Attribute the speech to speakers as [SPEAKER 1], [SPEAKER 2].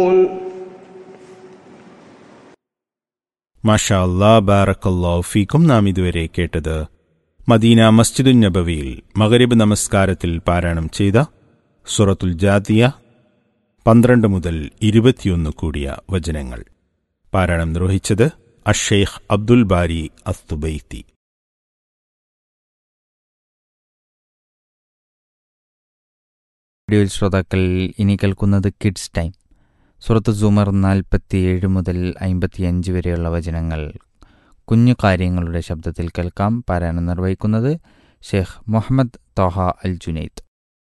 [SPEAKER 1] മാഷാ അല്ലാ ബാറക്കല്ലാ ഫീക്കും നാം ഇതുവരെ കേട്ടത് മദീന മസ്ജിദുൻ നബവിയിൽ മഗരിബ് നമസ്കാരത്തിൽ പാരായണം ചെയ്ത സുറത്തുൽ ജാതിയ പന്ത്രണ്ട് മുതൽ ഇരുപത്തിയൊന്ന് കൂടിയ വചനങ്ങൾ പാരായണം നിർവഹിച്ചത് അഷേഖ് അബ്ദുൽ ബാരി അസ്തുബൈത്തി
[SPEAKER 2] റേഡിയോയിൽ ശ്രോതാക്കൾ ഇനി കേൾക്കുന്നത് കിഡ്സ് ടൈം സുറത്ത് സുമർ നാൽപ്പത്തിയേഴ് മുതൽ അമ്പത്തിയഞ്ച് വരെയുള്ള വചനങ്ങൾ കുഞ്ഞു കാര്യങ്ങളുടെ ശബ്ദത്തിൽ കേൾക്കാം പാരായണം നിർവഹിക്കുന്നത് ഷെയ്ഖ് മുഹമ്മദ് തോഹ അൽ ജുനൈദ്